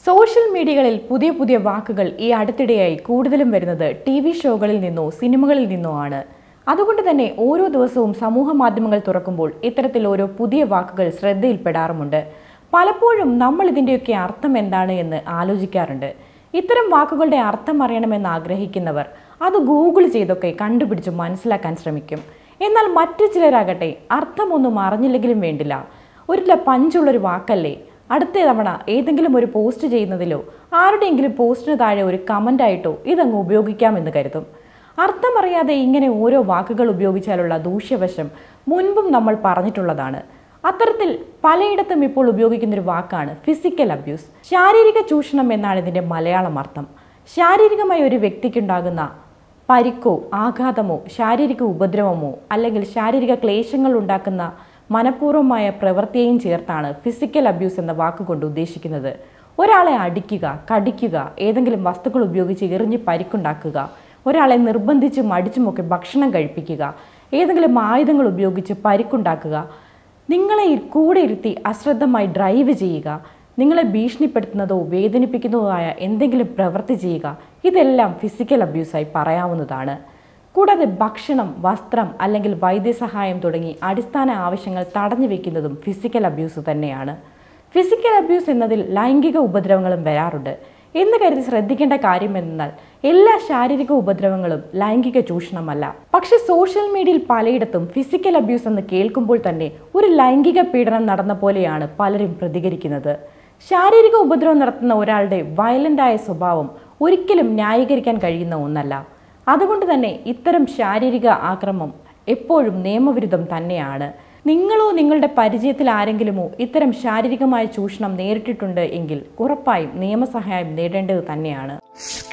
social മീഡിയകളിൽ പുതിയ പുതിയ വാക്കുകൾ ഈ അടുത്തിടെയായി കൂടുതലും വരുന്നത് ടി വി ഷോകളിൽ നിന്നോ സിനിമകളിൽ നിന്നോ ആണ് അതുകൊണ്ട് തന്നെ ഓരോ ദിവസവും സമൂഹ മാധ്യമങ്ങൾ തുറക്കുമ്പോൾ ഇത്തരത്തിൽ ഓരോ പുതിയ വാക്കുകൾ ശ്രദ്ധയിൽപ്പെടാറുമുണ്ട് പലപ്പോഴും നമ്മൾ ഇതിൻ്റെയൊക്കെ അർത്ഥം എന്താണ് എന്ന് ആലോചിക്കാറുണ്ട് ഇത്തരം വാക്കുകളുടെ അർത്ഥം അറിയണമെന്ന് ആഗ്രഹിക്കുന്നവർ അത് ഗൂഗിൾ ചെയ്തൊക്കെ കണ്ടുപിടിച്ച് മനസ്സിലാക്കാൻ ശ്രമിക്കും എന്നാൽ മറ്റു ചിലരാകട്ടെ അർത്ഥമൊന്നും അറിഞ്ഞില്ലെങ്കിലും വേണ്ടില്ല ഒരു പഞ്ചുള്ളൊരു വാക്കല്ലേ അടുത്ത തവണ ഏതെങ്കിലും ഒരു പോസ്റ്റ് ചെയ്യുന്നതിലോ ആരുടെയെങ്കിലും പോസ്റ്റിന് താഴെ ഒരു കമൻ്റ് ആയിട്ടോ ഇതങ്ങ് ഉപയോഗിക്കാമെന്ന് കരുതും അർത്ഥമറിയാതെ ഇങ്ങനെ ഓരോ വാക്കുകൾ ഉപയോഗിച്ചാലുള്ള ദൂഷ്യവശം മുൻപും നമ്മൾ പറഞ്ഞിട്ടുള്ളതാണ് അത്തരത്തിൽ പലയിടത്തും ഇപ്പോൾ ഉപയോഗിക്കുന്ന ഒരു വാക്കാണ് ഫിസിക്കൽ അബ്യൂസ് ശാരീരിക ചൂഷണം എന്നാണ് ഇതിൻ്റെ മലയാളം അർത്ഥം ശാരീരികമായി ഒരു വ്യക്തിക്കുണ്ടാകുന്ന പരിക്കോ ആഘാതമോ ശാരീരിക ഉപദ്രവമോ അല്ലെങ്കിൽ ശാരീരിക ക്ലേശങ്ങൾ ഉണ്ടാക്കുന്ന മനഃപൂർവ്വമായ പ്രവൃത്തിയെയും ചേർത്താണ് ഫിസിക്കൽ അബ്യൂസ് എന്ന വാക്കുകൊണ്ട് ഉദ്ദേശിക്കുന്നത് ഒരാളെ അടിക്കുക കടിക്കുക ഏതെങ്കിലും വസ്തുക്കൾ ഉപയോഗിച്ച് എറിഞ്ഞ് പരിക്കുണ്ടാക്കുക ഒരാളെ നിർബന്ധിച്ചും അടിച്ചുമൊക്കെ ഭക്ഷണം കഴിപ്പിക്കുക ഏതെങ്കിലും ആയുധങ്ങൾ ഉപയോഗിച്ച് പരിക്കുണ്ടാക്കുക നിങ്ങളെ കൂടെ ഇരുത്തി അശ്രദ്ധമായി ഡ്രൈവ് ചെയ്യുക നിങ്ങളെ ഭീഷണിപ്പെടുത്തുന്നതോ വേദനിപ്പിക്കുന്നതോ ആയ എന്തെങ്കിലും പ്രവൃത്തി ചെയ്യുക ഇതെല്ലാം ഫിസിക്കൽ അബ്യൂസായി പറയാവുന്നതാണ് കൂടാതെ ഭക്ഷണം വസ്ത്രം അല്ലെങ്കിൽ വൈദ്യസഹായം തുടങ്ങി അടിസ്ഥാന ആവശ്യങ്ങൾ തടഞ്ഞു വെക്കുന്നതും ഫിസിക്കൽ അബ്യൂസ് തന്നെയാണ് ഫിസിക്കൽ അബ്യൂസ് എന്നതിൽ ലൈംഗിക ഉപദ്രവങ്ങളും വരാറുണ്ട് എന്ന് കരുതി ശ്രദ്ധിക്കേണ്ട കാര്യം എന്നാൽ എല്ലാ ശാരീരിക ഉപദ്രവങ്ങളും ലൈംഗിക ചൂഷണമല്ല പക്ഷെ സോഷ്യൽ മീഡിയയിൽ പലയിടത്തും ഫിസിക്കൽ അബ്യൂസ് എന്ന് കേൾക്കുമ്പോൾ തന്നെ ഒരു ലൈംഗിക പീഡനം നടന്ന പോലെയാണ് പലരും പ്രതികരിക്കുന്നത് ശാരീരിക ഉപദ്രവം നടത്തുന്ന ഒരാളുടെ വയലൻ്റായ സ്വഭാവം ഒരിക്കലും ന്യായീകരിക്കാൻ കഴിയുന്ന ഒന്നല്ല അതുകൊണ്ട് തന്നെ ഇത്തരം ശാരീരിക ആക്രമം എപ്പോഴും നിയമവിരുദ്ധം തന്നെയാണ് നിങ്ങളോ നിങ്ങളുടെ പരിചയത്തിൽ ആരെങ്കിലുമോ ഇത്തരം ശാരീരികമായ ചൂഷണം നേരിട്ടിട്ടുണ്ട് എങ്കിൽ ഉറപ്പായും നിയമസഹായം നേടേണ്ടത് തന്നെയാണ്